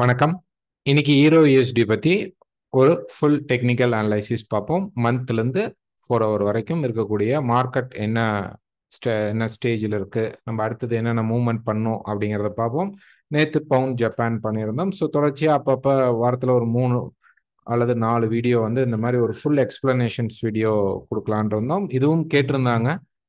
வணக்கம் இன்னைக்கு hero USD பத்தி ஒரு ஃபுல் டெக்னிக்கல் அனலைசிஸ் பார்ப்போம் மந்த்லேருந்து ஃபோர் ஹவர் வரைக்கும் இருக்கக்கூடிய மார்க்கெட் என்ன ஸ்டே என்ன ஸ்டேஜில் இருக்கு நம்ம அடுத்தது என்னென்ன மூவ்மெண்ட் பண்ணோம் அப்படிங்கிறத பார்ப்போம் நேற்று பவுண்ட் ஜப்பான் பண்ணியிருந்தோம் ஸோ தொடர்ச்சியாக அப்பப்போ வாரத்தில் ஒரு மூணு அல்லது நாலு வீடியோ வந்து இந்த மாதிரி ஒரு ஃபுல் எக்ஸ்பிளனேஷன்ஸ் வீடியோ கொடுக்கலான் இருந்தோம் இதுவும் கேட்டிருந்தாங்க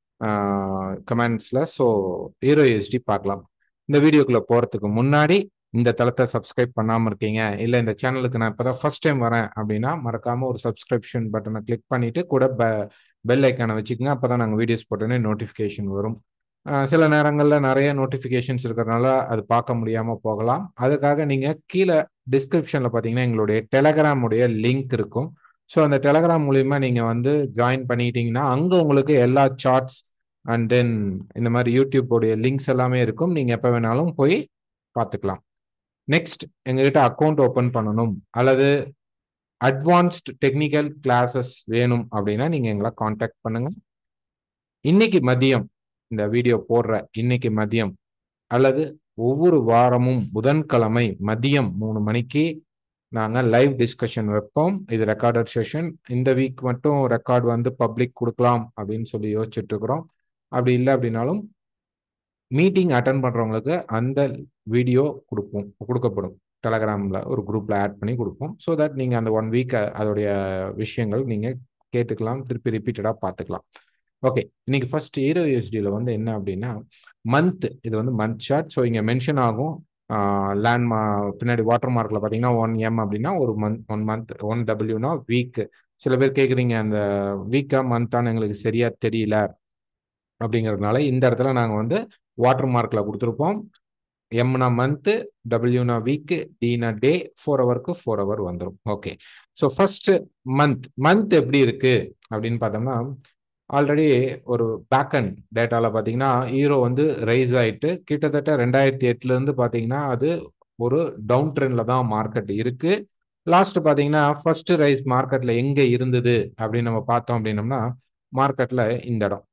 கமெண்ட்ஸில் ஸோ ஹீரோ யூஎஸ்டி பார்க்கலாம் இந்த வீடியோக்குள்ளே போகிறதுக்கு முன்னாடி இந்த தளத்தை சப்ஸ்கிரைப் பண்ணாமல் இருக்கீங்க இல்லை இந்த சேனலுக்கு நான் இப்போ தான் ஃபர்ஸ்ட் டைம் வரேன் அப்படின்னா மறக்காமல் ஒரு சப்ஸ்கிரிப்ஷன் பட்டனை கிளிக் பண்ணிவிட்டு கூட பெ பெல் ஐக்கானை வச்சுக்கோங்க அப்போ தான் நாங்கள் வீடியோஸ் போட்டோன்னே நோட்டிஃபிகேஷன் வரும் சில நேரங்களில் நிறைய நோட்டிஃபிகேஷன்ஸ் இருக்கிறதுனால அது பார்க்க முடியாமல் போகலாம் அதுக்காக நீங்கள் கீழே டிஸ்கிரிப்ஷனில் பார்த்தீங்கன்னா எங்களுடைய டெலகிராமுடைய லிங்க் இருக்கும் ஸோ அந்த டெலகிராம் மூலிமா நீங்கள் வந்து ஜாயின் பண்ணிட்டீங்கன்னா அங்கே உங்களுக்கு எல்லா சார்ட்ஸ் அண்ட் தென் இந்த மாதிரி யூடியூப்போடைய லிங்க்ஸ் எல்லாமே இருக்கும் நீங்கள் எப்போ வேணாலும் போய் பார்த்துக்கலாம் நெக்ஸ்ட் எங்ககிட்ட அக்கௌண்ட் ஓப்பன் பண்ணணும் அல்லது அட்வான்ஸ்ட் டெக்னிக்கல் கிளாஸஸ் வேணும் அப்படின்னா நீங்கள் எங்களை காண்டாக்ட் பண்ணுங்க இன்னைக்கு மதியம் இந்த வீடியோ போடுற இன்னைக்கு மதியம் அல்லது ஒவ்வொரு வாரமும் புதன்கிழமை மதியம் மூணு மணிக்கு நாங்கள் லைவ் டிஸ்கஷன் வைப்போம் இது ரெக்கார்டட் செஷன் இந்த வீக் மட்டும் ரெக்கார்ட் வந்து பப்ளிக் கொடுக்கலாம் அப்படின்னு சொல்லி யோசிச்சுட்டு இருக்கிறோம் அப்படி இல்லை அப்படின்னாலும் மீட்டிங் அட்டன் பண்ணுறவங்களுக்கு அந்த வீடியோ கொடுப்போம் கொடுக்கப்படும் டெலகிராமில் ஒரு குரூப்பில் ஆட் பண்ணி கொடுப்போம் ஸோ தட் நீங்கள் அந்த ஒன் வீக் அதோடைய விஷயங்கள் நீங்கள் கேட்டுக்கலாம் திருப்பி ரிப்பீட்டடாக பார்த்துக்கலாம் ஓகே இன்னைக்கு ஃபர்ஸ்ட் ஹீரோ யூஎஸ்டியில் வந்து என்ன அப்படின்னா மந்த் இது வந்து மந்த் ஷார்ட் ஸோ இங்கே மென்ஷன் ஆகும் லேண்ட் மா பின்னாடி வாட்டர் மார்க்கில் பார்த்தீங்கன்னா ஒன் எம் அப்படின்னா ஒரு மந்த் ஒன் மந்த் ஒன் டபிள்யூனா வீக் சில பேர் கேட்குறீங்க அந்த வீக்கா மந்த்தான்னு எங்களுக்கு சரியா தெரியல அப்படிங்கிறதுனால இந்த இடத்துல நாங்கள் வந்து வாட்டர் மார்க்கில் கொடுத்துருப்போம் எம்னா மந்த்து டபிள்யூனா வீக்கு டீனா டே ஃபோர் ஹவருக்கு ஃபோர் ஹவர் வந்துடும் okay so first month month எப்படி இருக்கு அப்படின்னு பார்த்தோம்னா ஆல்ரெடி ஒரு பேக் அண்ட் டேட்டாவில் பார்த்தீங்கன்னா ஹீரோ வந்து ரைஸ் ஆகிட்டு கிட்டத்தட்ட ரெண்டாயிரத்தி எட்டுலேருந்து பார்த்தீங்கன்னா அது ஒரு டவுன் ட்ரெண்டில் தான் மார்க்கெட் இருக்கு லாஸ்ட் பார்த்தீங்கன்னா ஃபர்ஸ்ட் ரைஸ் மார்க்கெட்டில் எங்கே இருந்தது அப்படின்னு நம்ம பார்த்தோம் அப்படின்னோம்னா மார்க்கெட்டில் இந்த இடம்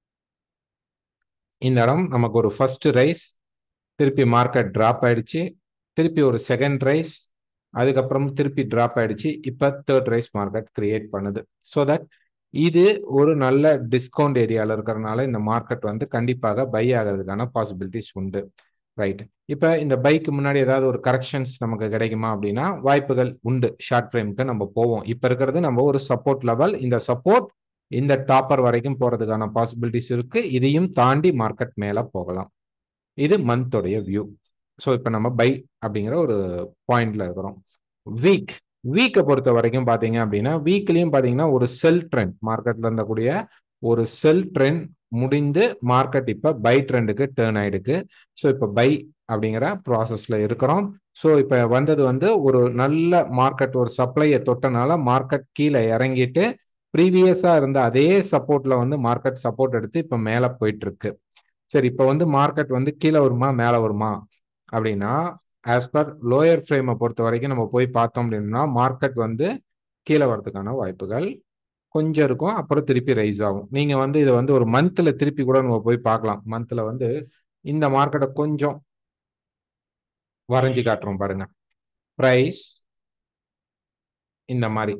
இந்த இடம் நமக்கு ஒரு ஃபர்ஸ்ட் ரைஸ் திருப்பி மார்க்கெட் ட்ராப் ஆயிடுச்சு திருப்பி ஒரு செகண்ட் ரைஸ் அதுக்கப்புறம் திருப்பி ட்ராப் ஆயிடுச்சு இப்போ தேர்ட் ரைஸ் மார்க்கெட் கிரியேட் பண்ணுது ஸோ தட் இது ஒரு நல்ல டிஸ்கவுண்ட் ஏரியாவில் இருக்கிறதுனால இந்த மார்க்கெட் வந்து கண்டிப்பாக பை ஆகிறதுக்கான பாசிபிலிட்டிஸ் உண்டு ரைட் இப்போ இந்த பைக்கு முன்னாடி ஏதாவது ஒரு கரெக்ஷன்ஸ் நமக்கு கிடைக்குமா அப்படின்னா வாய்ப்புகள் உண்டு ஷார்ட் ஃப்ரேமுக்கு நம்ம போவோம் இப்போ இருக்கிறது நம்ம ஒரு சப்போர்ட் லெவல் இந்த சப்போர்ட் இந்த டாப்பர் வரைக்கும் போகிறதுக்கான பாசிபிலிட்டிஸ் இருக்கு இதையும் தாண்டி மார்க்கெட் மேலே போகலாம் இது மந்தோடைய வியூ ஸோ இப்போ நம்ம பை அப்படிங்கிற ஒரு பாயிண்ட்ல இருக்கிறோம் வீக் வீக்கை பொறுத்த வரைக்கும் பார்த்தீங்க அப்படின்னா வீக்லேயும் பார்த்தீங்கன்னா ஒரு செல் ட்ரெண்ட் மார்க்கெட்ல இருந்தக்கூடிய ஒரு செல் ட்ரெண்ட் முடிந்து மார்க்கெட் இப்போ பை ட்ரெண்டுக்கு டேர்ன் ஆயிடுக்கு ஸோ இப்போ பை அப்படிங்கிற ப்ராசஸ்ல இருக்கிறோம் ஸோ இப்போ வந்தது வந்து ஒரு நல்ல மார்க்கெட் ஒரு சப்ளையை தொட்டனால மார்க்கெட் கீழே இறங்கிட்டு ப்ரீவியஸாக இருந்த அதே சப்போர்ட்ல வந்து மார்க்கெட் சப்போர்ட் எடுத்து இப்போ மேலே போயிட்டு இருக்கு சரி இப்போ வந்து மார்க்கெட் வந்து கீழே வருமா மேலே வருமா அப்படின்னா ஆஸ் பர் லோயர் ஃப்ரேமை பொறுத்த வரைக்கும் நம்ம போய் பார்த்தோம் அப்படின்னா மார்க்கெட் வந்து கீழே வரதுக்கான வாய்ப்புகள் கொஞ்சம் இருக்கும் அப்புறம் திருப்பி ரைஸ் ஆகும் நீங்க வந்து இதை வந்து ஒரு மந்த்ல திருப்பி கூட நம்ம போய் பார்க்கலாம் மந்த்ல வந்து இந்த மார்க்கெட்டை கொஞ்சம் வரைஞ்சி காட்டுறோம் பாருங்க ப்ரைஸ் இந்த மாதிரி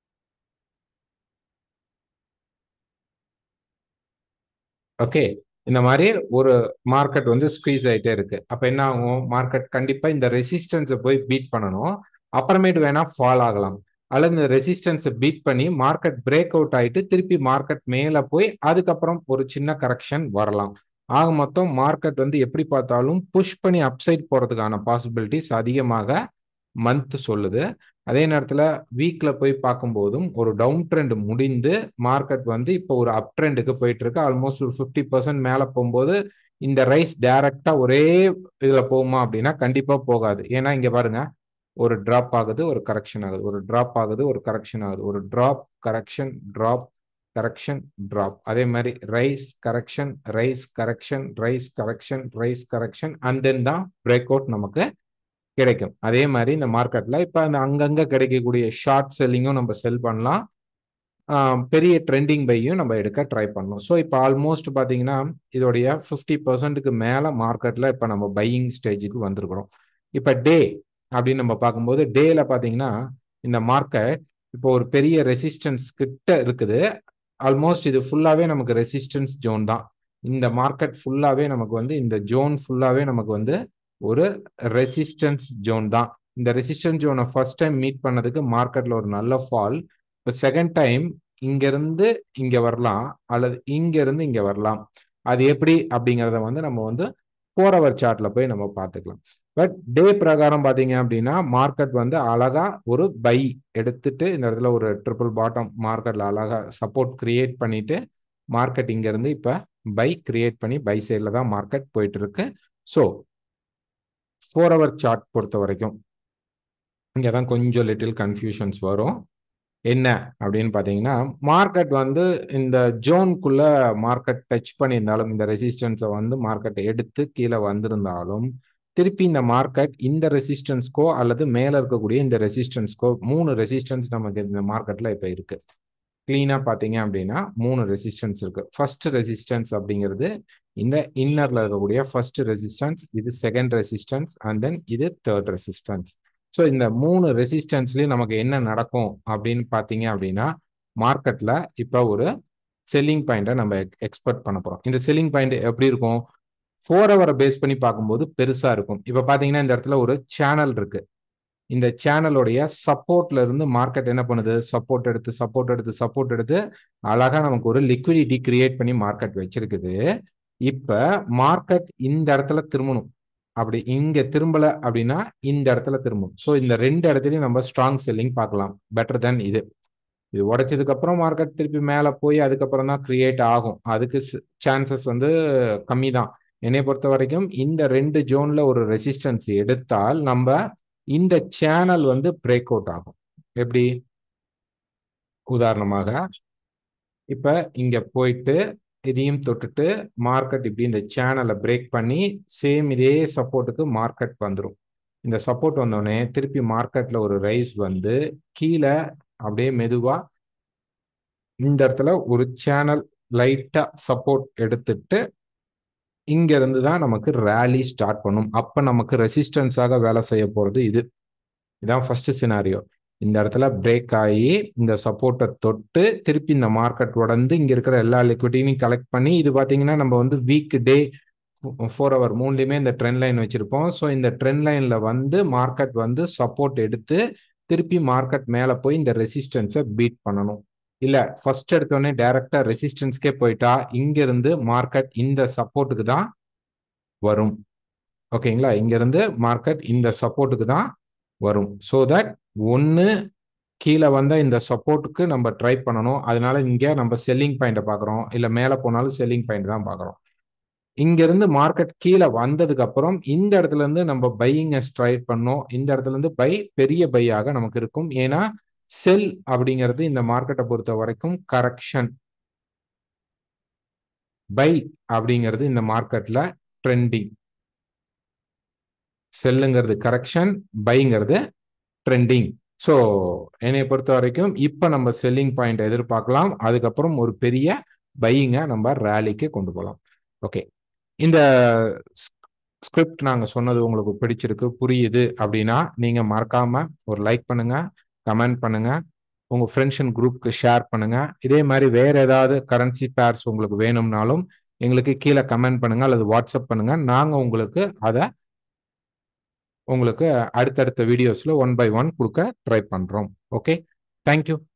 ஓகே இந்த மாதிரி ஒரு மார்க்கெட் வந்து ஸ்குவீஸ் ஆகிட்டே இருக்கு அப்போ என்ன ஆகும் மார்க்கெட் கண்டிப்பாக இந்த ரெசிஸ்டன்ஸை போய் பீட் பண்ணணும் அப்புறமேட்டு வேணா ஃபால் ஆகலாம் அல்லது இந்த ரெசிஸ்டன்ஸை பீட் பண்ணி மார்க்கெட் பிரேக் அவுட் ஆகிட்டு திருப்பி மார்க்கெட் மேலே போய் அதுக்கப்புறம் ஒரு சின்ன கரெக்ஷன் வரலாம் ஆக மொத்தம் மார்க்கெட் வந்து எப்படி பார்த்தாலும் புஷ் பண்ணி அப்சைட் போகிறதுக்கான பாசிபிலிட்டிஸ் அதிகமாக மந்த் சொல்லுது அதே நேரத்தில் வீக்கில் போய் பார்க்கும்போதும் ஒரு டவுன் ட்ரெண்ட் முடிந்து மார்க்கெட் வந்து இப்போ ஒரு அப் ட்ரெண்டுக்கு போயிட்டு இருக்கு ஆல்மோஸ்ட் ஒரு ஃபிஃப்டி பர்சன்ட் மேலே போகும்போது இந்த ரைஸ் டைரக்டா ஒரே இதில் போகுமா அப்படின்னா கண்டிப்பாக போகாது ஏன்னா இங்கே பாருங்க ஒரு ட்ராப் ஆகுது ஒரு கரெக்ஷன் ஆகுது ஒரு ட்ராப் ஆகுது ஒரு கரெக்ஷன் ஆகுது ஒரு drop correction drop correction drop அதே மாதிரி rise correction rise correction rise correction rise correction and then தான் பிரேக் அவுட் நமக்கு கிடைக்கும் அதே மாதிரி இந்த மார்க்கெட்ல இப்ப அந்த அங்கங்க கிடைக்கக்கூடிய ஷார்ட் செல்லிங்கும் நம்ம செல் பண்ணலாம் பெரிய ட்ரெண்டிங் பையும் நம்ம எடுக்க ட்ரை பண்ணணும் ஸோ இப்போ ஆல்மோஸ்ட் பார்த்தீங்கன்னா இதோடைய ஃபிஃப்டி பர்சன்ட்டுக்கு மேலே மார்க்கெட்டில் இப்போ நம்ம பையிங் ஸ்டேஜுக்கு வந்திருக்கிறோம் இப்போ டே அப்படின்னு நம்ம பார்க்கும்போது டேல பார்த்தீங்கன்னா இந்த மார்க்கெட் இப்போ ஒரு பெரிய ரெசிஸ்டன்ஸ் கிட்ட இருக்குது ஆல்மோஸ்ட் இது ஃபுல்லாகவே நமக்கு ரெசிஸ்டன்ஸ் ஜோன் தான் இந்த மார்க்கெட் ஃபுல்லாகவே நமக்கு வந்து இந்த ஜோன் ஃபுல்லாகவே நமக்கு வந்து ஒரு ரெசிஸ்டன்ஸ் ஜோன் தான் இந்த ரெசிஸ்டன்ஸ் ஜோனை ஃபர்ஸ்ட் டைம் மீட் பண்ணதுக்கு மார்க்கெட்ல ஒரு நல்ல ஃபால் இப்போ செகண்ட் டைம் இங்க இருந்து இங்க வரலாம் அல்லது இங்க இருந்து இங்க வரலாம் அது எப்படி அப்படிங்கிறத வந்து நம்ம வந்து ஃபோர் ஹவர் சார்ட்ல போய் நம்ம பார்த்துக்கலாம் பட் டே பிரகாரம் பார்த்தீங்க அப்படின்னா மார்க்கெட் வந்து அழகா ஒரு பை எடுத்துட்டு இந்த இடத்துல ஒரு ட்ரிபிள் பாட்டம் மார்க்கெட்ல அழகா சப்போர்ட் கிரியேட் பண்ணிட்டு மார்க்கெட் இங்க இருந்து இப்ப பை கிரியேட் பண்ணி பை சைட்ல தான் மார்க்கெட் போயிட்டு இருக்கு ஸோ ஃபோர் ஹவர் சார்ட் பொறுத்த வரைக்கும் இங்கே தான் கொஞ்சம் லிட்டில் கன்ஃபியூஷன்ஸ் வரும் என்ன அப்படின்னு பார்த்தீங்கன்னா மார்க்கெட் வந்து இந்த ஜோனுக்குள்ள மார்க்கெட் டச் பண்ணியிருந்தாலும் இந்த ரெசிஸ்டன்ஸை வந்து மார்க்கெட்டை எடுத்து கீழே வந்திருந்தாலும் திருப்பி இந்த மார்க்கெட் இந்த ரெசிஸ்டன்ஸ்க்கோ அல்லது மேலே இருக்கக்கூடிய இந்த ரெசிஸ்டன்ஸ்க்கோ மூணு ரெசிஸ்டன்ஸ் நமக்கு இந்த மார்க்கெட்டில் இப்போ இருக்கு கிளீனாக பார்த்தீங்க அப்படின்னா மூணு ரெசிஸ்டன்ஸ் இருக்கு ஃபர்ஸ்ட் ரெசிஸ்டன்ஸ் அப்படிங்கிறது இந்த இன்னர்ல இருக்கக்கூடிய ஃபர்ஸ்ட் ரெசிஸ்டன்ஸ் இது செகண்ட் ரெசிஸ்டன்ஸ் அண்ட் தென் இது தேர்ட் ரெசிஸ்டன்ஸ் ஸோ இந்த மூணு ரெசிஸ்டன்ஸ்லயும் நமக்கு என்ன நடக்கும் அப்படின்னு பார்த்தீங்க அப்படின்னா மார்க்கெட்ல இப்போ ஒரு செல்லிங் பாயிண்ட்டை நம்ம எக்ஸ்பெக்ட் பண்ண போறோம் இந்த செல்லிங் பாயிண்ட் எப்படி இருக்கும் ஃபோர் ஹவரை பேஸ் பண்ணி பார்க்கும்போது பெருசா இருக்கும் இப்போ பார்த்தீங்கன்னா இந்த இடத்துல ஒரு சேனல் இருக்கு இந்த சேனலோடைய சப்போர்ட்ல இருந்து மார்க்கெட் என்ன பண்ணுது சப்போர்ட் எடுத்து சப்போர்ட் எடுத்து சப்போர்ட் எடுத்து அழகா நமக்கு ஒரு லிக்விடிட்டி கிரியேட் பண்ணி மார்க்கெட் வச்சிருக்குது இப்ப மார்க்கெட் இந்த இடத்துல திரும்பணும் அப்படி இங்க திரும்பல அப்படின்னா இந்த இடத்துல திரும்பும் ஸோ இந்த ரெண்டு இடத்துலயும் நம்ம ஸ்ட்ராங் செல்லிங் பார்க்கலாம் பெட்டர் தென் இது இது உடைச்சதுக்கு அப்புறம் மார்க்கெட் திருப்பி மேலே போய் அதுக்கப்புறம் தான் கிரியேட் ஆகும் அதுக்கு சான்சஸ் வந்து கம்மி தான் என்னை பொறுத்த வரைக்கும் இந்த ரெண்டு ஜோன்ல ஒரு ரெசிஸ்டன்ஸ் எடுத்தால் நம்ம இந்த சேனல் வந்து பிரேக் அவுட் ஆகும் எப்படி உதாரணமாக இப்ப இங்க போயிட்டு இதையும் தொட்டுட்டு மார்க்கெட் இப்படி இந்த சேனலை பிரேக் பண்ணி சேம் இதே சப்போர்ட்டுக்கு மார்க்கெட் வந்துடும் இந்த சப்போர்ட் வந்தோடனே திருப்பி மார்க்கெட்ல ஒரு ரைஸ் வந்து கீழே அப்படியே மெதுவா இந்த இடத்துல ஒரு சேனல் லைட்டா சப்போர்ட் எடுத்துட்டு இங்க இருந்து தான் நமக்கு ரேலி ஸ்டார்ட் பண்ணும் அப்ப நமக்கு ரெசிஸ்டன்ஸாக வேலை செய்ய போறது இது இதான் ஃபர்ஸ்ட் சினாரியோ இந்த இடத்துல பிரேக் ஆகி இந்த சப்போர்ட்டை தொட்டு திருப்பி இந்த மார்க்கெட் உடந்து இங்க இருக்கிற எல்லா லிக்விடிட்டியும் கலெக்ட் பண்ணி இது பாத்தீங்கன்னா நம்ம வந்து வீக் டே ஃபோர் ஹவர் மூணுலையுமே இந்த ட்ரெண்ட் லைன் வச்சிருப்போம் ஸோ இந்த ட்ரெண்ட் லைன்ல வந்து மார்க்கெட் வந்து சப்போர்ட் எடுத்து திருப்பி மார்க்கெட் மேல போய் இந்த ரெசிஸ்டன்ஸை பீட் பண்ணணும் இல்ல ஃபர்ஸ்ட் எடுத்தோடனே டைரக்டா ரெசிஸ்டன்ஸ்க்கே போயிட்டா இங்க இருந்து மார்க்கெட் இந்த சப்போர்ட்டுக்கு தான் வரும் ஓகேங்களா இங்க இருந்து மார்க்கெட் இந்த சப்போர்ட்டுக்கு தான் வரும் ஸோ தட் ஒன்று கீழே வந்த இந்த சப்போர்ட்டுக்கு நம்ம ட்ரை பண்ணணும் அதனால இங்கே நம்ம செல்லிங் பாயிண்ட்டை பார்க்குறோம் இல்லை மேலே போனாலும் செல்லிங் பாயிண்ட் தான் பார்க்குறோம் இங்கேருந்து மார்க்கெட் கீழே வந்ததுக்கு அப்புறம் இந்த இடத்துல இருந்து நம்ம பையிங்கை ஸ்ட்ரைட் பண்ணோம் இந்த இடத்துல இருந்து பை பெரிய பையாக நமக்கு இருக்கும் ஏன்னா செல் அப்படிங்கிறது இந்த மார்க்கெட்டை பொறுத்த வரைக்கும் கரெக்ஷன் பை அப்படிங்கிறது இந்த மார்க்கெட்ல ட்ரெண்டிங் செல்லுங்கிறது கரெக்ஷன் பைங்கிறது ட்ரெண்டிங் ஸோ என்னை பொறுத்த வரைக்கும் இப்போ நம்ம செல்லிங் பாயிண்ட் எதிர்பார்க்கலாம் அதுக்கப்புறம் ஒரு பெரிய பையிங்கை நம்ம ரேலிக்கு கொண்டு போகலாம் ஓகே இந்த ஸ்கிரிப்ட் நாங்கள் சொன்னது உங்களுக்கு பிடிச்சிருக்கு புரியுது அப்படின்னா நீங்கள் மறக்காம ஒரு லைக் பண்ணுங்க கமெண்ட் பண்ணுங்க உங்க ஃப்ரெண்ட்ஸ் அண்ட் குரூப்க்கு ஷேர் பண்ணுங்க இதே மாதிரி வேற ஏதாவது கரன்சி பேர்ஸ் உங்களுக்கு வேணும்னாலும் எங்களுக்கு கீழே கமெண்ட் பண்ணுங்க அல்லது வாட்ஸ்அப் பண்ணுங்க நாங்கள் உங்களுக்கு அதை உங்களுக்கு அடுத்தடுத்த வீடியோஸ்ல ஒன் பை ஒன் கொடுக்க ட்ரை பண்றோம் ஓகே தேங்க்யூ